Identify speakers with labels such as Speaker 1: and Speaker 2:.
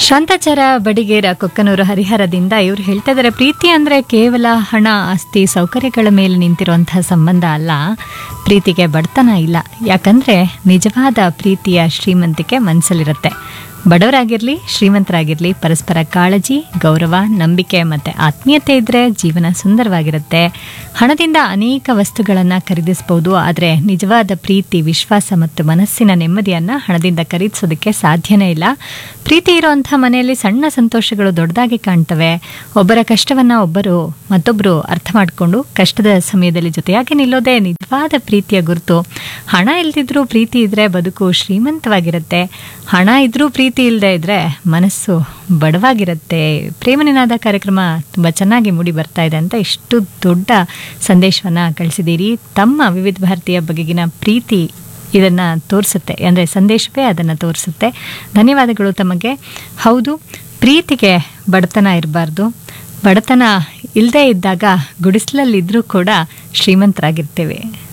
Speaker 1: ಶಾಂತಾಚಾರ ಬಡಿಗೇರ ಕೊಕ್ಕನೂರು ಹರಿಹರದಿಂದ ಇವ್ರು ಹೇಳ್ತಾ ಇದ್ದಾರೆ ಪ್ರೀತಿ ಅಂದರೆ ಕೇವಲ ಹಣ ಆಸ್ತಿ ಸೌಕರ್ಯಗಳ ಮೇಲೆ ನಿಂತಿರುವಂತಹ ಸಂಬಂಧ ಅಲ್ಲ ಪ್ರೀತಿಗೆ ಬಡತನ ಇಲ್ಲ ಯಾಕಂದರೆ ನಿಜವಾದ ಪ್ರೀತಿಯ ಶ್ರೀಮಂತಿಕೆ ಮನಸ್ಸಲ್ಲಿರುತ್ತೆ ಬಡವರಾಗಿರಲಿ ಶ್ರೀಮಂತರಾಗಿರಲಿ ಪರಸ್ಪರ ಕಾಳಜಿ ಗೌರವ ನಂಬಿಕೆ ಮತ್ತು ಆತ್ಮೀಯತೆ ಇದ್ದರೆ ಜೀವನ ಸುಂದರವಾಗಿರುತ್ತೆ ಹಣದಿಂದ ಅನೇಕ ವಸ್ತುಗಳನ್ನು ಖರೀದಿಸ್ಬೋದು ಆದರೆ ನಿಜವಾದ ಪ್ರೀತಿ ವಿಶ್ವಾಸ ಮತ್ತು ಮನಸ್ಸಿನ ನೆಮ್ಮದಿಯನ್ನು ಹಣದಿಂದ ಖರೀದಿಸೋದಕ್ಕೆ ಸಾಧ್ಯನೇ ಇಲ್ಲ ಪ್ರೀತಿ ಇರುವಂಥ ಮನೆಯಲ್ಲಿ ಸಣ್ಣ ಸಂತೋಷಗಳು ದೊಡ್ಡದಾಗಿ ಕಾಣ್ತವೆ ಒಬ್ಬರ ಕಷ್ಟವನ್ನು ಒಬ್ಬರು ಮತ್ತೊಬ್ಬರು ಅರ್ಥ ಮಾಡಿಕೊಂಡು ಕಷ್ಟದ ಸಮಯದಲ್ಲಿ ಜೊತೆಯಾಗಿ ನಿಲ್ಲೋದೇ ನಿಜವಾದ ಪ್ರೀತಿಯ ಗುರುತು ಹಣ ಇಲ್ದಿದ್ರೂ ಪ್ರೀತಿ ಇದ್ದರೆ ಬದುಕು ಶ್ರೀಮಂತವಾಗಿರುತ್ತೆ ಹಣ ಇದ್ರೂ ಪ್ರೀತಿ ಇಲ್ಲದೆ ಇದ್ದರೆ ಮನಸ್ಸು ಬಡವಾಗಿರುತ್ತೆ ಪ್ರೇಮನಿನಾದ ಕಾರ್ಯಕ್ರಮ ತುಂಬ ಚೆನ್ನಾಗಿ ಮೂಡಿ ಬರ್ತಾ ಇದೆ ಅಂತ ಇಷ್ಟು ದೊಡ್ಡ ಸಂದೇಶವನ್ನು ಕಳಿಸಿದ್ದೀರಿ ತಮ್ಮ ವಿವಿಧ ಭಾರತೀಯ ಬಗೆಗಿನ ಪ್ರೀತಿ ಇದನ್ನು ತೋರಿಸುತ್ತೆ ಅಂದರೆ ಸಂದೇಶವೇ ಅದನ್ನು ತೋರಿಸುತ್ತೆ ಧನ್ಯವಾದಗಳು ತಮಗೆ ಹೌದು ಪ್ರೀತಿಗೆ ಬಡತನ ಇರಬಾರ್ದು ಬಡತನ ಇಲ್ಲದೇ ಇದ್ದಾಗ ಗುಡಿಸಲಲ್ಲಿದ್ದರೂ ಕೂಡ ಶ್ರೀಮಂತರಾಗಿರ್ತೇವೆ